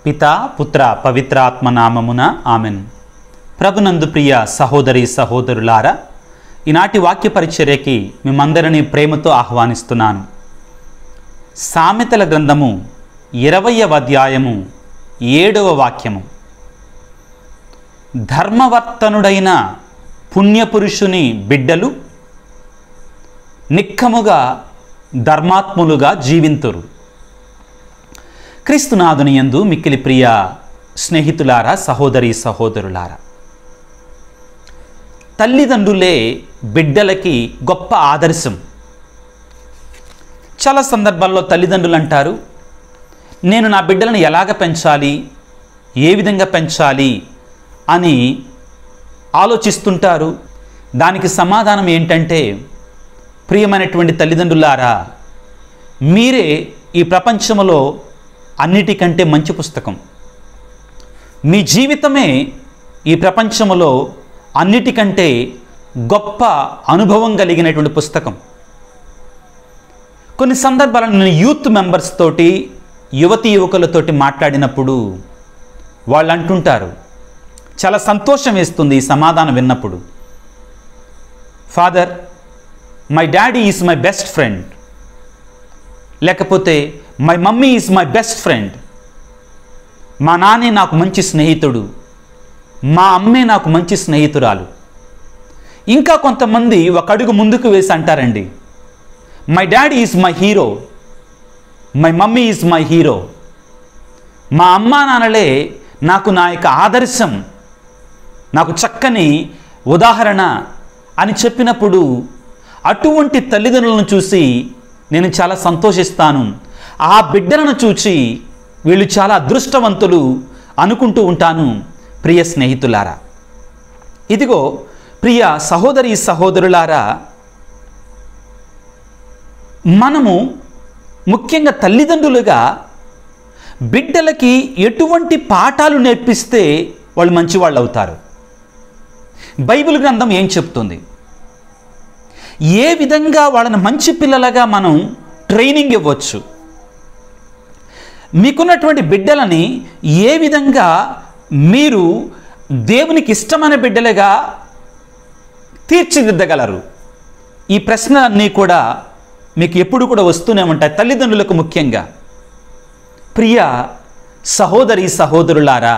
పిత పుత్ర పవిత్రాత్మ నామమున ఆమెన్ ప్రభునందు ప్రియ సహోదరి సహోదరులారా ఈనాటి వాక్య పరిచర్యకి మిమ్మందరినీ ప్రేమతో ఆహ్వానిస్తున్నాను సామెతల గ్రంథము ఇరవయవ అధ్యాయము ఏడవ వాక్యము ధర్మవర్తనుడైన పుణ్యపురుషుని బిడ్డలు నిక్కముగా ధర్మాత్ములుగా జీవింతురు క్రీస్తునాథుని యందు మిక్కిలి ప్రియ స్నేహితులారా సహోదరి సహోదరులారా తల్లిదండ్రులే బిడ్డలకి గొప్ప ఆదర్శం చాలా సందర్భాల్లో తల్లిదండ్రులు అంటారు నేను నా బిడ్డలను ఎలాగ పెంచాలి ఏ విధంగా పెంచాలి అని ఆలోచిస్తుంటారు దానికి సమాధానం ఏంటంటే ప్రియమైనటువంటి తల్లిదండ్రులారా మీరే ఈ ప్రపంచంలో అన్నిటికంటే మంచి పుస్తకం మీ జీవితమే ఈ ప్రపంచంలో అన్నిటికంటే గొప్ప అనుభవం కలిగినటువంటి పుస్తకం కొన్ని సందర్భాలను నేను యూత్ మెంబర్స్ తోటి యువతి యువకులతోటి మాట్లాడినప్పుడు వాళ్ళు అంటుంటారు చాలా సంతోషం వేస్తుంది ఈ సమాధానం విన్నప్పుడు father my daddy is my best friend లేకపోతే my mummy is my best friend మా నాన్నే నాకు మంచి స్నేహితుడు మా అమ్మే నాకు మంచి స్నేహితురాలు ఇంకా కొంతమంది ఒక అడుగు ముందుకు వేసి అంటారండి my daddy is my hero my mummy is my hero మా అమ్మా నాన్నలే నాకు నా యొక్క ఆదర్శం నాకు చక్కని ఉదాహరణ అని చెప్పినప్పుడు అటువంటి తల్లిదండ్రులను చూసి నేను చాలా సంతోషిస్తాను ఆ బిడ్డలను చూచి వీళ్ళు చాలా అదృష్టవంతులు అనుకుంటూ ఉంటాను ప్రియ స్నేహితులారా ఇదిగో ప్రియ సహోదరి సహోదరులారా మనము ముఖ్యంగా తల్లిదండ్రులుగా బిడ్డలకి ఎటువంటి పాఠాలు నేర్పిస్తే వాళ్ళు మంచివాళ్ళు అవుతారు బైబిల్ గ్రంథం ఏం చెప్తుంది ఏ విధంగా వాళ్ళని మంచి పిల్లలుగా మనం ట్రైనింగ్ ఇవ్వచ్చు మీకున్నటువంటి బిడ్డలని ఏ విధంగా మీరు దేవునికి ఇష్టమైన బిడ్డలుగా తీర్చిదిద్దగలరు ఈ ప్రశ్నలన్నీ కూడా మీకు ఎప్పుడు కూడా వస్తూనే ఉంటాయి తల్లిదండ్రులకు ముఖ్యంగా ప్రియ సహోదరి సహోదరులారా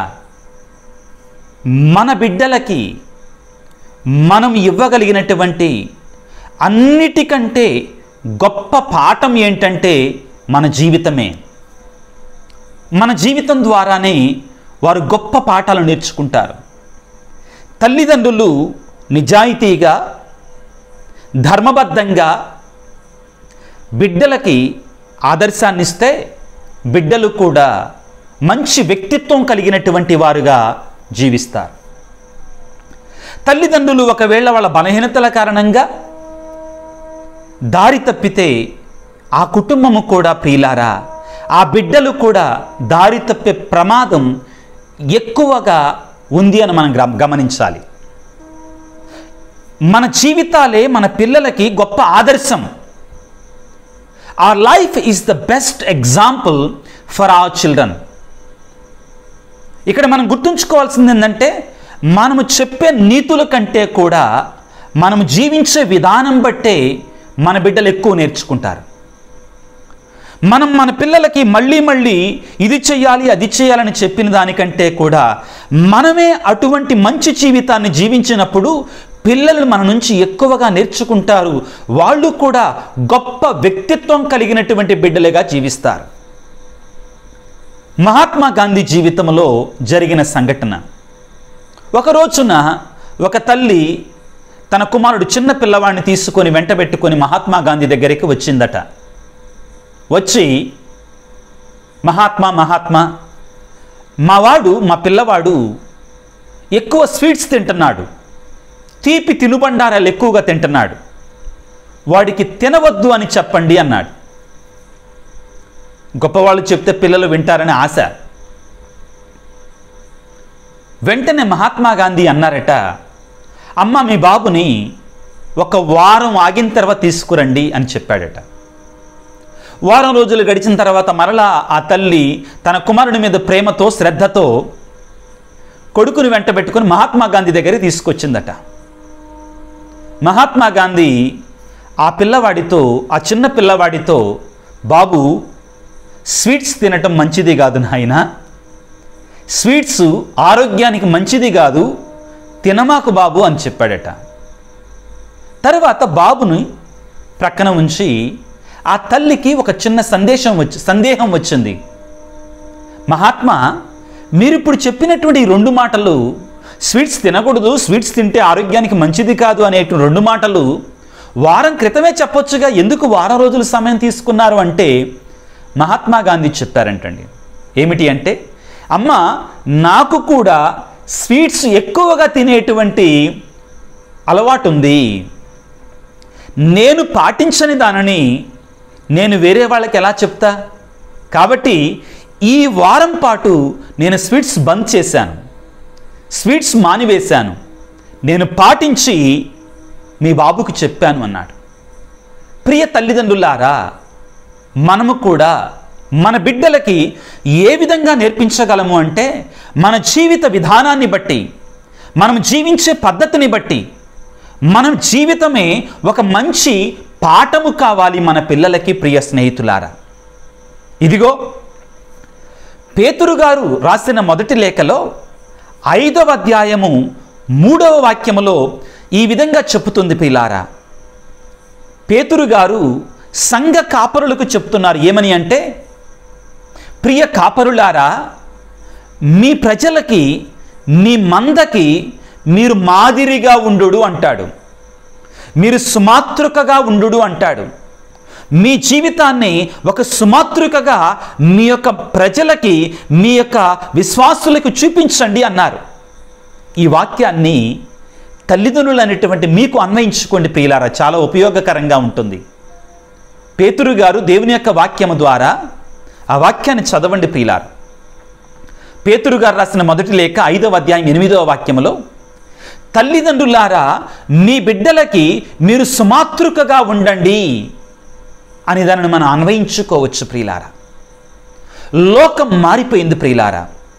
మన బిడ్డలకి మనం ఇవ్వగలిగినటువంటి అన్నిటికంటే గొప్ప పాఠం ఏంటంటే మన జీవితమే మన జీవితం ద్వారానే వారు గొప్ప పాఠాలు నేర్చుకుంటారు తల్లిదండ్రులు నిజాయితీగా ధర్మబద్ధంగా బిడ్డలకి ఆదర్శాన్ని ఇస్తే బిడ్డలు కూడా మంచి వ్యక్తిత్వం కలిగినటువంటి వారుగా జీవిస్తారు తల్లిదండ్రులు ఒకవేళ వాళ్ళ బలహీనతల కారణంగా దారి తప్పితే ఆ కుటుంబము కూడా ప్రియులారా ఆ బిడ్డలు కూడా దారి తప్పే ప్రమాదం ఎక్కువగా ఉంది అని మనం గ్ర- గమనించాలి మన జీవితాలే మన పిల్లలకి గొప్ప ఆదర్శం our life is the best example for our children ఇక్కడ మనం గుర్తుంచుకోవాల్సింది ఏంటంటే మనము చెప్పే నీతుల కంటే కూడా మనము జీవించే విధానం బట్టే మన బిడ్డలు ఎక్కువ నేర్చుకుంటారు మనం మన పిల్లలకి మళ్ళీ మళ్ళీ ఇది చేయాలి అది చేయాలని చెప్పిన దానికంటే కూడా మనమే అటువంటి మంచి జీవితాన్ని జీవించినప్పుడు పిల్లలు మన నుంచి ఎక్కువగా నేర్చుకుంటారు వాళ్ళు కూడా గొప్ప వ్యక్తిత్వం కలిగినటువంటి బిడ్డలుగా జీవిస్తారు మహాత్మా గాంధీ జీవితంలో జరిగిన సంఘటన ఒక రోజున ఒక తల్లి తన కుమారుడు చిన్న పిల్లవాడిని తీసుకొని వెంటబెట్టుకొని మహాత్మా గాంధీ దగ్గరికి వచ్చిందట వచ్చి మహాత్మా మహాత్మా మావాడు మా పిల్లవాడు ఎక్కువ స్వీట్స్ తింటున్నాడు తీపి తినుబండారాలు ఎక్కువగా తింటున్నాడు వాడికి తినవద్దు అని చెప్పండి అన్నాడు గొప్పవాళ్ళు చెప్తే పిల్లలు వింటారని ఆశ వెంటనే మహాత్మా గాంధీ అన్నారట అమ్మ మీ బాబుని ఒక వారం ఆగిన తర్వాత తీసుకురండి అని చెప్పాడట వారం రోజులు గడిచిన తర్వాత మరలా ఆ తల్లి తన కుమారుడి మీద ప్రేమతో శ్రద్ధతో కొడుకుని వెంట పెట్టుకుని మహాత్మా గాంధీ దగ్గరికి తీసుకొచ్చిందట మహాత్మా గాంధీ ఆ పిల్లవాడితో ఆ చిన్న పిల్లవాడితో బాబు స్వీట్స్ తినటం మంచిది కాదు నాయన స్వీట్స్ ఆరోగ్యానికి మంచిది కాదు తినమాకు బాబు అని చెప్పాడట తర్వాత బాబుని ప్రక్కన ఉంచి ఆ తల్లికి ఒక చిన్న సందేశం వచ్చి సందేహం వచ్చింది మహాత్మా మీరు ఇప్పుడు చెప్పినటువంటి ఈ రెండు మాటలు స్వీట్స్ తినకూడదు స్వీట్స్ తింటే ఆరోగ్యానికి మంచిది కాదు అనేటువంటి రెండు మాటలు వారం క్రితమే చెప్పొచ్చుగా ఎందుకు వారం రోజులు సమయం తీసుకున్నారు అంటే మహాత్మా గాంధీ చెప్పారంటండి ఏమిటి అంటే అమ్మ నాకు కూడా స్వీట్స్ ఎక్కువగా తినేటువంటి అలవాటు ఉంది నేను పాటించని దానిని నేను వేరే వాళ్ళకి ఎలా చెప్తా కాబట్టి ఈ వారం పాటు నేను స్వీట్స్ బంద్ చేశాను స్వీట్స్ మానివేశాను నేను పాటించి మీ బాబుకు చెప్పాను అన్నాడు ప్రియ తల్లిదండ్రులారా మనము కూడా మన బిడ్డలకి ఏ విధంగా నేర్పించగలము అంటే మన జీవిత విధానాన్ని బట్టి మనం జీవించే పద్ధతిని బట్టి మన జీవితమే ఒక మంచి పాఠము కావాలి మన పిల్లలకి ప్రియ స్నేహితులారా ఇదిగో పేతురు గారు రాసిన మొదటి లేఖలో ఐదవ అధ్యాయము మూడవ వాక్యములో ఈ విధంగా చెప్పుతుంది పిల్లారా పేతురు గారు సంఘ కాపరులకు చెప్తున్నారు ఏమని అంటే ప్రియ కాపరులారా మీ ప్రజలకి మీ మందకి మీరు మాదిరిగా ఉండు అంటాడు మీరు సుమాతృకగా ఉండు అంటాడు మీ జీవితాన్ని ఒక సుమాతృకగా మీ యొక్క ప్రజలకి మీ యొక్క విశ్వాసులకు చూపించండి అన్నారు ఈ వాక్యాన్ని తల్లిదండ్రులు అనేటువంటి మీకు అన్వయించుకోండి ప్రియులారా చాలా ఉపయోగకరంగా ఉంటుంది పేతురు గారు దేవుని యొక్క వాక్యము ద్వారా ఆ వాక్యాన్ని చదవండి ప్రియులారు పేతురు గారు రాసిన మొదటి లేఖ ఐదవ అధ్యాయం ఎనిమిదవ వాక్యములో తల్లిదండ్రులారా మీ బిడ్డలకి మీరు సుమాతృకగా ఉండండి అని దానిని మనం అన్వయించుకోవచ్చు ప్రియులారా లోకం మారిపోయింది ప్రియులారా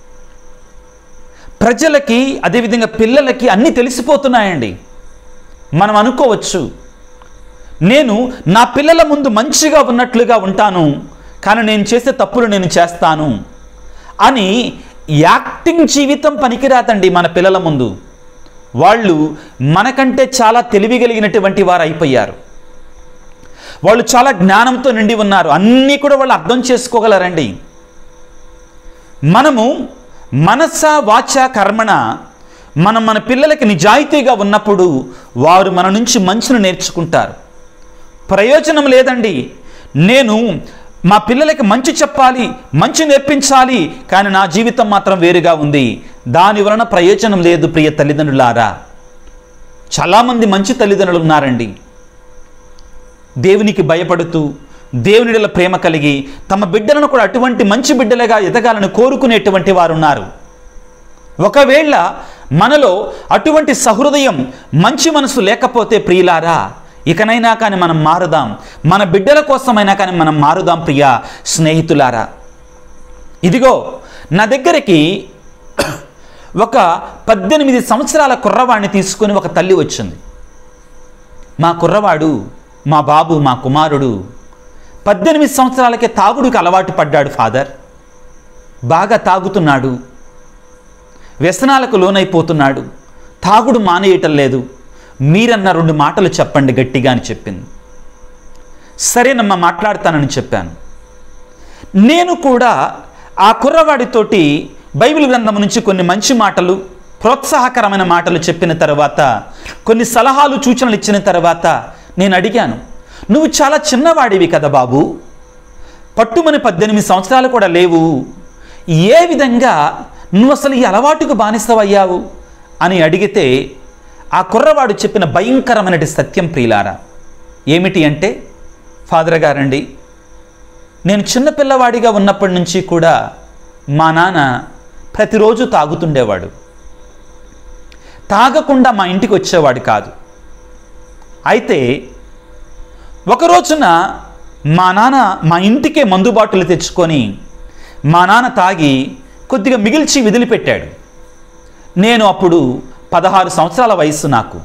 ప్రజలకి అదేవిధంగా పిల్లలకి అన్నీ తెలిసిపోతున్నాయండి మనం అనుకోవచ్చు నేను నా పిల్లల ముందు మంచిగా ఉన్నట్లుగా ఉంటాను కానీ నేను చేసే తప్పులు నేను చేస్తాను అని యాక్టింగ్ జీవితం పనికిరాదండి మన పిల్లల ముందు వాళ్ళు మనకంటే చాలా తెలివి కలిగినటువంటి వారు అయిపోయారు వాళ్ళు చాలా జ్ఞానంతో నిండి ఉన్నారు అన్నీ కూడా వాళ్ళు అర్థం చేసుకోగలరండి మనము మనస వాచ కర్మణ మనం మన పిల్లలకి నిజాయితీగా ఉన్నప్పుడు వారు మన నుంచి మంచిని నేర్చుకుంటారు ప్రయోజనం లేదండి నేను మా పిల్లలకి మంచి చెప్పాలి మంచి నేర్పించాలి కానీ నా జీవితం మాత్రం వేరుగా ఉంది దాని వలన ప్రయోజనం లేదు ప్రియ తల్లిదండ్రులారా చాలామంది మంచి తల్లిదండ్రులు ఉన్నారండి దేవునికి భయపడుతూ దేవునిడల ప్రేమ కలిగి తమ బిడ్డలను కూడా అటువంటి మంచి బిడ్డలుగా ఎదగాలని కోరుకునేటువంటి వారు ఉన్నారు ఒకవేళ మనలో అటువంటి సహృదయం మంచి మనసు లేకపోతే ప్రియులారా ఇకనైనా కానీ మనం మారుదాం మన బిడ్డల కోసమైనా కానీ మనం మారుదాం ప్రియ స్నేహితులారా ఇదిగో నా దగ్గరికి ఒక పద్దెనిమిది సంవత్సరాల కుర్రవాడిని తీసుకొని ఒక తల్లి వచ్చింది మా కుర్రవాడు మా బాబు మా కుమారుడు పద్దెనిమిది సంవత్సరాలకే తాగుడుకి అలవాటు పడ్డాడు ఫాదర్ బాగా తాగుతున్నాడు వ్యసనాలకు లోనైపోతున్నాడు తాగుడు మానేయటం లేదు మీరన్న రెండు మాటలు చెప్పండి గట్టిగా అని చెప్పింది సరేనమ్మా మాట్లాడతానని చెప్పాను నేను కూడా ఆ కుర్రవాడితోటి బైబిల్ గ్రంథం నుంచి కొన్ని మంచి మాటలు ప్రోత్సాహకరమైన మాటలు చెప్పిన తర్వాత కొన్ని సలహాలు సూచనలు ఇచ్చిన తర్వాత నేను అడిగాను నువ్వు చాలా చిన్నవాడివి కదా బాబు పట్టుమని పద్దెనిమిది సంవత్సరాలు కూడా లేవు ఏ విధంగా నువ్వు అసలు ఈ అలవాటుకు బానిసవయ్యావు అని అడిగితే ఆ కుర్రవాడు చెప్పిన భయంకరమైన సత్యం ప్రియులారా ఏమిటి అంటే ఫాదర్ గారండి నేను చిన్నపిల్లవాడిగా ఉన్నప్పటి నుంచి కూడా మా నాన్న ప్రతిరోజు తాగుతుండేవాడు తాగకుండా మా ఇంటికి వచ్చేవాడు కాదు అయితే ఒక రోజున మా నాన్న మా ఇంటికే మందు బాటిల్ తెచ్చుకొని మా నాన్న తాగి కొద్దిగా మిగిల్చి విదిలిపెట్టాడు నేను అప్పుడు పదహారు సంవత్సరాల వయస్సు నాకు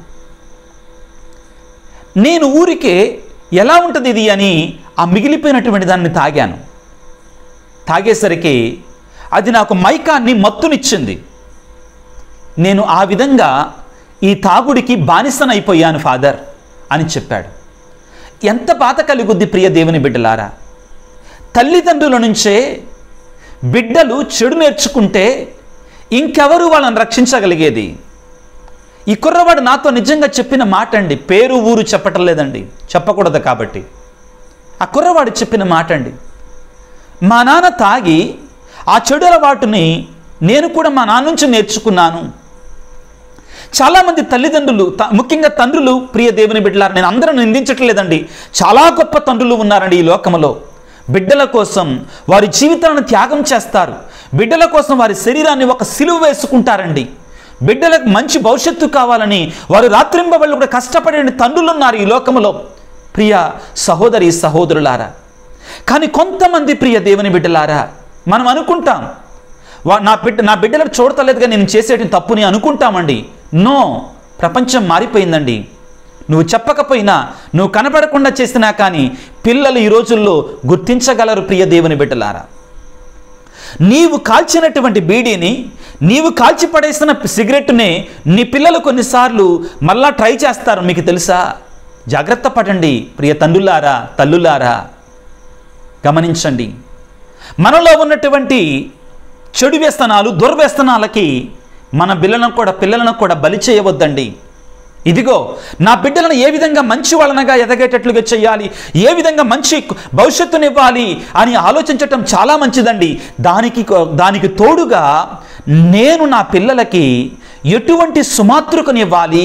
నేను ఊరికే ఎలా ఉంటుంది ఇది అని ఆ మిగిలిపోయినటువంటి దాన్ని తాగాను తాగేసరికి అది నాకు మైకాన్ని మత్తునిచ్చింది నేను ఆ విధంగా ఈ తాగుడికి బానిసనైపోయాను ఫాదర్ అని చెప్పాడు ఎంత బాధ కలుగుద్ది ప్రియ దేవుని బిడ్డలారా తల్లిదండ్రుల నుంచే బిడ్డలు చెడు నేర్చుకుంటే ఇంకెవరు వాళ్ళని రక్షించగలిగేది ఈ కుర్రవాడు నాతో నిజంగా చెప్పిన మాట అండి పేరు ఊరు చెప్పటం లేదండి చెప్పకూడదు కాబట్టి ఆ కుర్రవాడు చెప్పిన మాట అండి మా నాన్న తాగి ఆ చెడు అలవాటుని నేను కూడా మా నాన్న నుంచి నేర్చుకున్నాను చాలామంది తల్లిదండ్రులు త- ముఖ్యంగా తండ్రులు ప్రియ దేవుని బిడ్డలారు నేను అందరూ నిందించట్లేదండి చాలా గొప్ప తండ్రులు ఉన్నారండి ఈ లోకంలో బిడ్డల కోసం వారి జీవితాలను త్యాగం చేస్తారు బిడ్డల కోసం వారి శరీరాన్ని ఒక సిలువ వేసుకుంటారండి బిడ్డలకు మంచి భవిష్యత్తు కావాలని వారు రాత్రింబవళ్ళు కూడా కష్టపడే తండ్రులు ఉన్నారు ఈ లోకంలో ప్రియ సహోదరి సహోదరులారా కానీ కొంతమంది ప్రియ దేవుని బిడ్డలారా మనం అనుకుంటాం వా నా బిడ్డ నా బిడ్డలకు చూడతలేదుగా నేను చేసేటి తప్పుని అనుకుంటామండి నో ప్రపంచం మారిపోయిందండి నువ్వు చెప్పకపోయినా నువ్వు కనపడకుండా చేసినా కానీ పిల్లలు ఈ రోజుల్లో గుర్తించగలరు ప్రియ దేవుని బిడ్డలారా నీవు కాల్చినటువంటి బీడీని నీవు కాల్చి పడేసిన సిగరెట్నే నీ పిల్లలు కొన్నిసార్లు మళ్ళా ట్రై చేస్తారు మీకు తెలుసా జాగ్రత్త పడండి ప్రియ తండ్రులారా తల్లులారా గమనించండి మనలో ఉన్నటువంటి చెడు వ్యసనాలు దుర్వ్యసనాలకి మన పిల్లలను కూడా పిల్లలను కూడా బలి చేయవద్దండి ఇదిగో నా బిడ్డలను ఏ విధంగా మంచి వాళ్ళనగా ఎదగేటట్లుగా చేయాలి ఏ విధంగా మంచి భవిష్యత్తునివ్వాలి అని ఆలోచించటం చాలా మంచిదండి దానికి కో- దానికి తోడుగా నేను నా పిల్లలకి ఎటువంటి సుమాతృకనివ్వాలి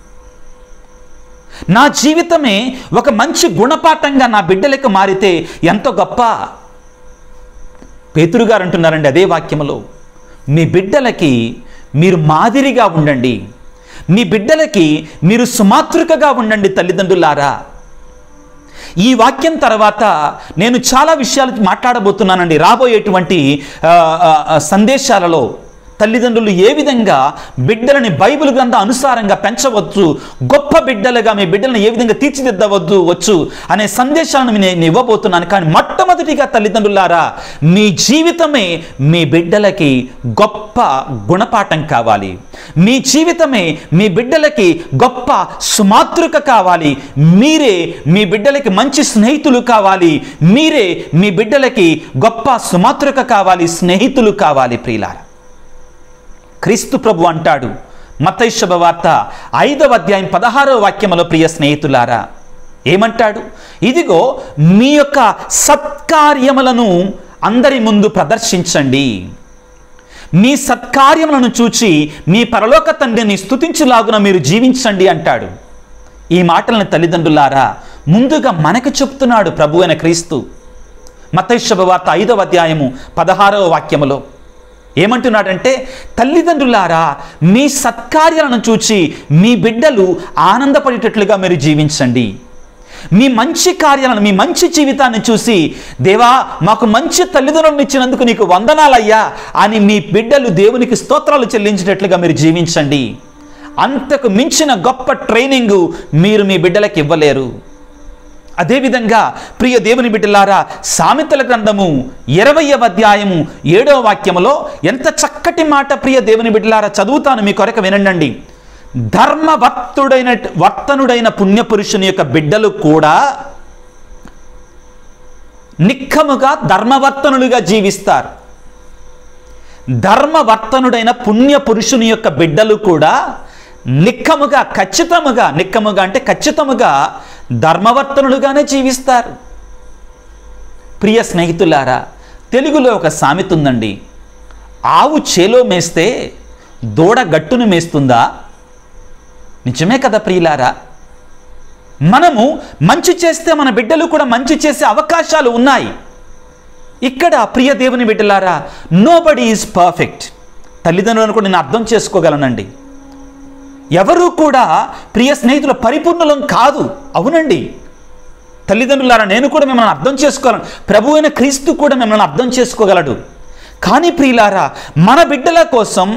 నా జీవితమే ఒక మంచి గుణపాఠంగా నా బిడ్డలకు మారితే ఎంత గొప్ప పేతురు గారు అంటున్నారండి అదే వాక్యములో మీ బిడ్డలకి మీరు మాదిరిగా ఉండండి మీ బిడ్డలకి మీరు సుమాతృకగా ఉండండి తల్లిదండ్రులారా ఈ వాక్యం తర్వాత నేను చాలా విషయాలు మాట్లాడబోతున్నానండి రాబోయేటువంటి ఆ, ఆ, ఆ, సందేశాలలో తల్లిదండ్రులు ఏ విధంగా బిడ్డలని బైబిల్ గ్రంథ అనుసారంగా పెంచవచ్చు గొప్ప బిడ్డలుగా మీ బిడ్డలను ఏ విధంగా తీర్చిదిద్దవద్దు వచ్చు అనే సందేశాలను నేను ఇవ్వబోతున్నాను కానీ మొట్టమొదటిగా తల్లిదండ్రులారా మీ జీవితమే మీ బిడ్డలకి గొప్ప గుణపాఠం కావాలి మీ జీవితమే మీ బిడ్డలకి గొప్ప సుమాతృక కావాలి మీరే మీ బిడ్డలకి మంచి స్నేహితులు కావాలి మీరే మీ బిడ్డలకి గొప్ప సుమాతృక కావాలి స్నేహితులు కావాలి ప్రియులారా క్రీస్తు ప్రభు అంటాడు మతైశభ వార్త ఐదవ అధ్యాయం పదహారవ వాక్యములో ప్రియ స్నేహితులారా ఏమంటాడు ఇదిగో మీ యొక్క సత్కార్యములను అందరి ముందు ప్రదర్శించండి మీ సత్కార్యములను చూచి మీ పరలోక తండ్రిని స్తుతించులాగున మీరు జీవించండి అంటాడు ఈ మాటలను తల్లిదండ్రులారా ముందుగా మనకు చెప్తున్నాడు ప్రభు అయిన క్రీస్తు మతైశభ వార్త ఐదవ అధ్యాయము పదహారవ వాక్యములో ఏమంటున్నాడంటే తల్లిదండ్రులారా మీ సత్కార్యాలను చూచి మీ బిడ్డలు ఆనందపడేటట్లుగా మీరు జీవించండి మీ మంచి కార్యాలను మీ మంచి జీవితాన్ని చూసి దేవా మాకు మంచి తల్లిదండ్రులను ఇచ్చినందుకు నీకు వందనాలయ్యా అని మీ బిడ్డలు దేవునికి స్తోత్రాలు చెల్లించేటట్లుగా మీరు జీవించండి అంతకు మించిన గొప్ప ట్రైనింగ్ మీరు మీ బిడ్డలకు ఇవ్వలేరు అదేవిధంగా ప్రియ దేవుని బిడ్డలారా సామెతల గ్రంథము ఇరవయవ అధ్యాయము ఏడవ వాక్యములో ఎంత చక్కటి మాట ప్రియ దేవుని బిడ్డలారా చదువుతాను మీ కొరకు వినండి ధర్మవర్తుడైన వర్తనుడైన పుణ్యపురుషుని యొక్క బిడ్డలు కూడా నిక్కముగా ధర్మవర్తనులుగా జీవిస్తారు ధర్మవర్తనుడైన పుణ్య పురుషుని యొక్క బిడ్డలు కూడా నిక్కముగా ఖచ్చితముగా నిక్కముగా అంటే ఖచ్చితముగా ధర్మవర్తనులుగానే జీవిస్తారు ప్రియ స్నేహితులారా తెలుగులో ఒక సామెత ఉందండి ఆవు చేలో మేస్తే దూడ గట్టును మేస్తుందా నిజమే కదా ప్రియులారా మనము మంచి చేస్తే మన బిడ్డలు కూడా మంచి చేసే అవకాశాలు ఉన్నాయి ఇక్కడ ప్రియ దేవుని బిడ్డలారా నో బడీ ఈజ్ పర్ఫెక్ట్ తల్లిదండ్రులను కూడా నేను అర్థం చేసుకోగలనండి ఎవరు కూడా ప్రియ స్నేహితుల పరిపూర్ణలం కాదు అవునండి తల్లిదండ్రులారా నేను కూడా మిమ్మల్ని అర్థం చేసుకోగలను ప్రభు అయిన క్రీస్తు కూడా మిమ్మల్ని అర్థం చేసుకోగలడు కానీ ప్రియులారా మన బిడ్డల కోసం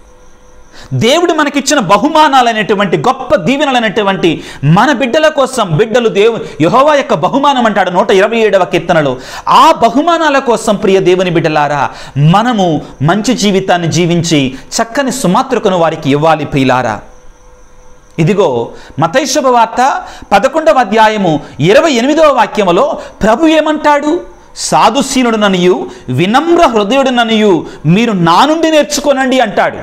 దేవుడు మనకిచ్చిన బహుమానాలైనటువంటి గొప్ప దీవెనలైనటువంటి మన బిడ్డల కోసం బిడ్డలు దేవు యహోవా యొక్క బహుమానం అంటాడు నూట ఇరవై ఏడవ కీర్తనలో ఆ బహుమానాల కోసం ప్రియ దేవుని బిడ్డలారా మనము మంచి జీవితాన్ని జీవించి చక్కని సుమాతృకను వారికి ఇవ్వాలి ప్రియులారా ఇదిగో మతైశుభ వార్త పదకొండవ అధ్యాయము ఇరవై ఎనిమిదవ వాక్యములో ప్రభు ఏమంటాడు సాధుశీనుడుననియు వినమ్ర హృదయుడుననియు మీరు నా నుండి నేర్చుకోనండి అంటాడు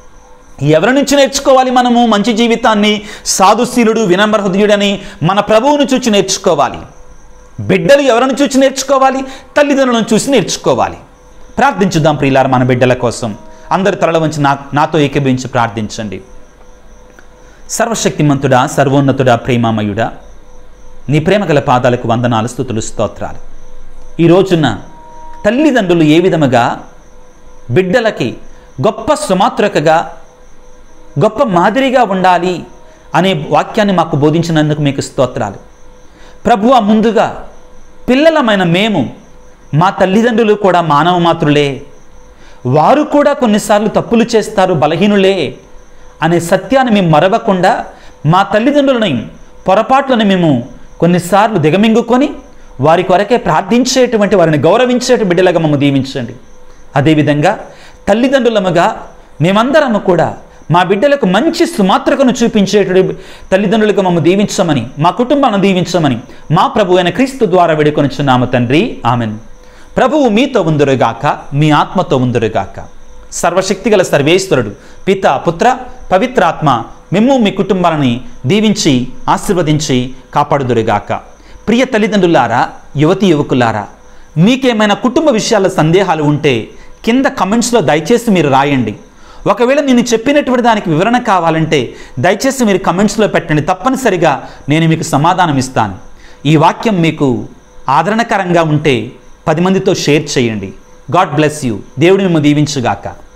ఎవరి నుంచి నేర్చుకోవాలి మనము మంచి జీవితాన్ని సాధుశీలుడు వినమ్ర హృదయుడని మన ప్రభువును చూచి నేర్చుకోవాలి బిడ్డలు ఎవరిని చూసి నేర్చుకోవాలి తల్లిదండ్రులను చూసి నేర్చుకోవాలి ప్రార్థించుదాం ప్రియులార మన బిడ్డల కోసం అందరి తరల వంచి నా నాతో ఏకీభవించి ప్రార్థించండి సర్వశక్తిమంతుడా సర్వోన్నతుడా ప్రేమామయుడా నీ ప్రేమ గల పాదాలకు వందనాలు స్థుతులు స్తోత్రాలు ఈ రోజున తల్లిదండ్రులు ఏ విధముగా బిడ్డలకి గొప్ప సుమాత్రకగా గొప్ప మాదిరిగా ఉండాలి అనే వాక్యాన్ని మాకు బోధించినందుకు మీకు స్తోత్రాలు ప్రభువ ముందుగా పిల్లలమైన మేము మా తల్లిదండ్రులు కూడా మానవ మాతృలే వారు కూడా కొన్నిసార్లు తప్పులు చేస్తారు బలహీనులే అనే సత్యాన్ని మేము మరవకుండా మా తల్లిదండ్రులని పొరపాట్లను మేము కొన్నిసార్లు దిగమింగుకొని వారి కొరకే ప్రార్థించేటువంటి వారిని గౌరవించేట బిడ్డలుగా మమ్మల్ని దీవించండి అదేవిధంగా తల్లిదండ్రులముగా మేమందరము కూడా మా బిడ్డలకు మంచి సుమాత్రకను చూపించేటువంటి తల్లిదండ్రులుగా మమ్మల్ని దీవించమని మా కుటుంబాలను దీవించమని మా ప్రభు అయిన క్రీస్తు ద్వారా వేడుకొనిచున్నాము తండ్రి ఆమెన్ ప్రభువు మీతో ఉందురుగాక మీ ఆత్మతో ఉందురుగాక సర్వశక్తిగల సర్వేశ్వరుడు పిత పుత్ర పవిత్రాత్మ మిమ్ము మీ కుటుంబాలని దీవించి ఆశీర్వదించి కాపాడుదురుగాక ప్రియ తల్లిదండ్రులారా యువతి యువకులారా మీకేమైనా కుటుంబ విషయాల సందేహాలు ఉంటే కింద కమెంట్స్లో దయచేసి మీరు రాయండి ఒకవేళ నేను చెప్పినటువంటి దానికి వివరణ కావాలంటే దయచేసి మీరు కమెంట్స్లో పెట్టండి తప్పనిసరిగా నేను మీకు సమాధానం ఇస్తాను ఈ వాక్యం మీకు ఆదరణకరంగా ఉంటే పది మందితో షేర్ చేయండి గాడ్ బ్లెస్ యూ దేవుడిని దీవించుగాక